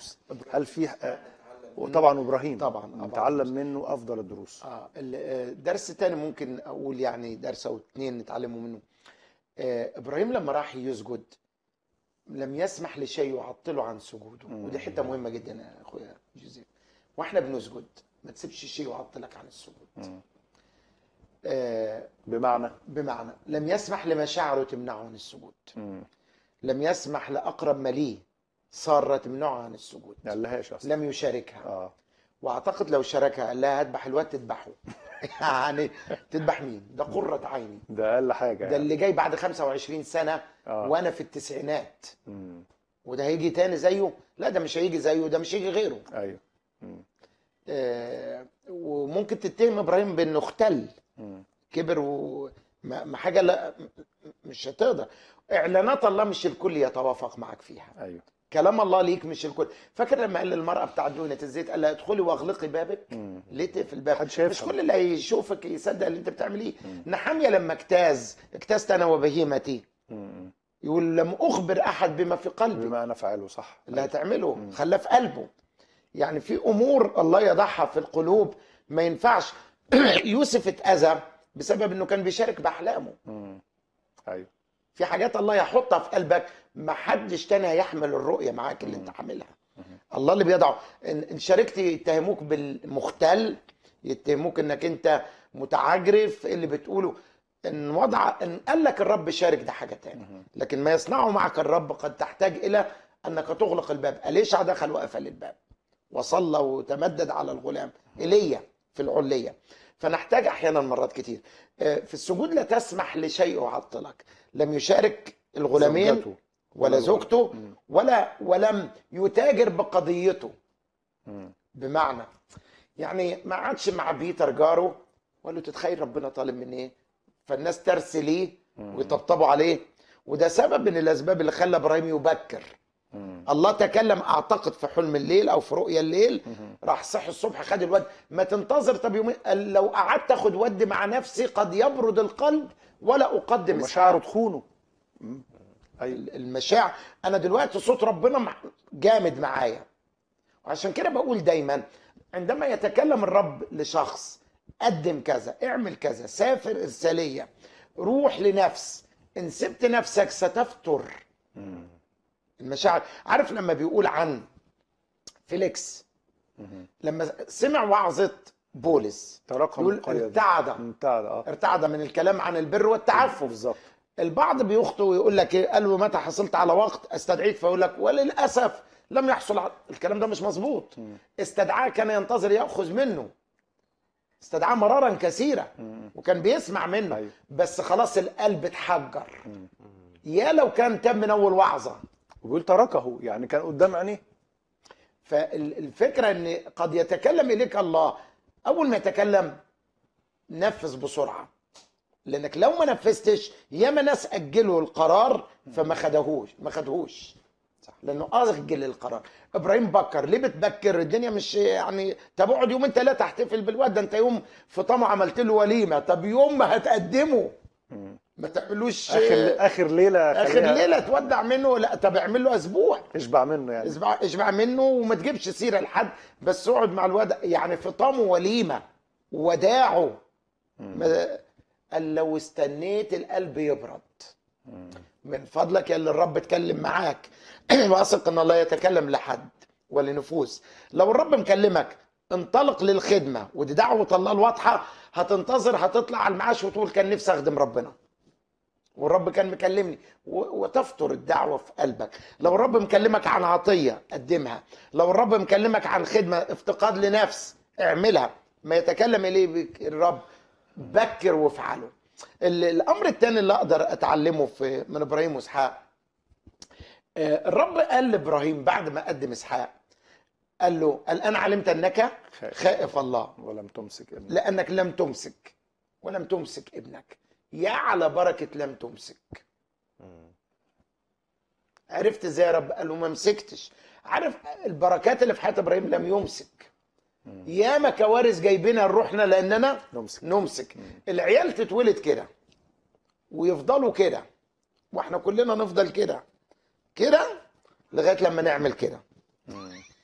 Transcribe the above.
الدروس هل في آه، وطبعا ابراهيم طبعاً، طبعاً. نتعلم منه افضل الدروس اه ال- آه، درس تاني ممكن اقول يعني درس او اتنين نتعلموا منه آه ابراهيم لما راح يسجد لم يسمح لشيء يعطله عن سجوده مم. ودي حته مهمه جدا يا اخويا جوزيف واحنا بنسجد ما تسيبش شيء يعطلك عن السجود مم. آه بمعنى بمعنى لم يسمح لمشاعره تمنعه عن السجود مم. لم يسمح لاقرب ما ليه ساره تمنعه عن السجود ما قالهاش اصلا لم يشاركها اه واعتقد واعتقد لو شاركها قال لها هذبح الواد تذبحه يعني تذبح مين ده قرة عيني ده اقل حاجه ده يعني. اللي جاي بعد 25 سنة اه وانا في التسعينات مم. وده هيجي تاني زيه لا ده مش هيجي زيه ده مش هيجي غيره ايوه مم. آه وممكن تتهم ابراهيم بانه اختل مم. كبر وما ما حاجة لا مش هتقدر اعلانات الله مش الكل يتوافق معك فيها ايوه كلام الله ليك مش الكل فاكر لما قال للمرأة بتاع دهنة الزيت قال لها ادخلي واغلقي بابك مم. ليه تقفل الباب محدش هيفهم. مش كل اللي هيشوفك يصدق اللي انت بتعمليه مم. نحامية لما اجتاز اجتزت انا وبهيمتي مم. يقول لم اخبر احد بما في قلبي بما انا فعله صح اللي هتعمله مم. خلاه في قلبه يعني في امور الله يضعها في القلوب ما ينفعش يوسف اتاذى بسبب انه كان بيشارك باحلامه مم. ايوه في حاجات الله يحطها في قلبك ما حدش تاني هيحمل الرؤيه معاك اللي مم. انت عاملها مم. الله اللي بيضعه ان إن شاركت يتهموك بالمختل يتهموك انك انت متعجرف اللي بتقوله ان وضع ان قال لك الرب شارك ده حاجه تاني مم. لكن ما يصنعه معك الرب قد تحتاج الى انك تغلق الباب اليشع دخل وقفل الباب وصلى وتمدد على الغلام ايليا في العليه فنحتاج احيانا مرات كتير آه، في السجود لا تسمح لشيء يعطلك لم يشارك الغلامين زوجته. ولا زوجته مم. ولا ولم يتاجر بقضيته مم. بمعنى يعني ما عادش مع بيتر جاره وقال له تتخيل ربنا طالب مني ايه فالناس ترسي ليه مم. ويطبطبوا عليه وده سبب من الاسباب اللي خلى ابراهيم يبكر مم. الله تكلم اعتقد في حلم الليل او في رؤيا الليل مم. راح صحي الصبح خد الود ما تنتظر طب يومين قال لو قعدت اخد ود مع نفسي قد يبرد القلب ولا اقدم مشاعره تخونه مم. ايوه المشاعر انا دلوقتي صوت ربنا مع- جامد معايا وعشان كده بقول دايما عندما يتكلم الرب لشخص قدم كذا اعمل كذا سافر ارساليه روح لنفس ان سبت نفسك ستفتر مم. المشاعر عارف لما بيقول عن فيليكس مم. لما سمع وعظه بولس تراكم يقول القيد ارتعد ابتعد اه ارتعد من الكلام عن البر والتعفف بالظبط البعض بيخطئ ويقول لك ايه قال له متى حصلت على وقت استدعيك فيقول لك وللاسف لم يحصل على الكلام ده مش مظبوط مم. استدعاه كان ينتظر ياخذ منه استدعاه مرارا كثيرا مم. وكان بيسمع منه ايوه بس خلاص القلب اتحجر مم. يا لو كان تم من اول وعظه وبيقول تركه يعني كان قدام عينيه فالفكره ان قد يتكلم اليك الله اول ما يتكلم نفذ بسرعه لانك لو ما نفذتش ياما ناس اجلوا القرار فما خدهوش ما خدهوش صح. لانه اجل القرار ابراهيم بكر ليه بتبكر الدنيا مش يعني طب اقعد يومين ثلاثه احتفل بالواد ده انت يوم في طمع عملت له وليمه طب يوم ما هتقدمه مم. ما تعملوش اخر اخر ليله اخر خليها- ليله تودع منه لا طب اعمل له اسبوع اشبع منه يعني اشبع اشبع منه وما تجيبش سيره لحد بس اقعد مع الواد يعني فطامه وليمه وداعه مم. ما- قال لو استنيت القلب يبرد مم. من فضلك يا اللي الرب اتكلم معاك واثق ان الله يتكلم لحد ولنفوس لو الرب مكلمك انطلق للخدمه ودي دعوه الله الواضحه هتنتظر هتطلع على المعاش وتقول كان نفسي اخدم ربنا والرب كان مكلمني و- وتفطر الدعوه في قلبك لو الرب مكلمك عن عطيه قدمها لو الرب مكلمك عن خدمه افتقاد لنفس اعملها ما يتكلم اليه بك الرب بكر وافعله ال- الامر الثاني اللي اقدر اتعلمه في من ابراهيم واسحاق آه، الرب قال لابراهيم بعد ما قدم اسحاق قال له الان علمت انك خائف. خائف الله ولم تمسك ابنك لانك لم تمسك ولم تمسك ابنك يا على بركه لم تمسك عرفت ازاي يا رب قال له ما مسكتش عارف البركات اللي في حياه ابراهيم لم يمسك مم. ياما كوارث جايبينها لروحنا لاننا نمسك نمسك مم. العيال تتولد كده ويفضلوا كده واحنا كلنا نفضل كده كده لغايه لما نعمل كده مم.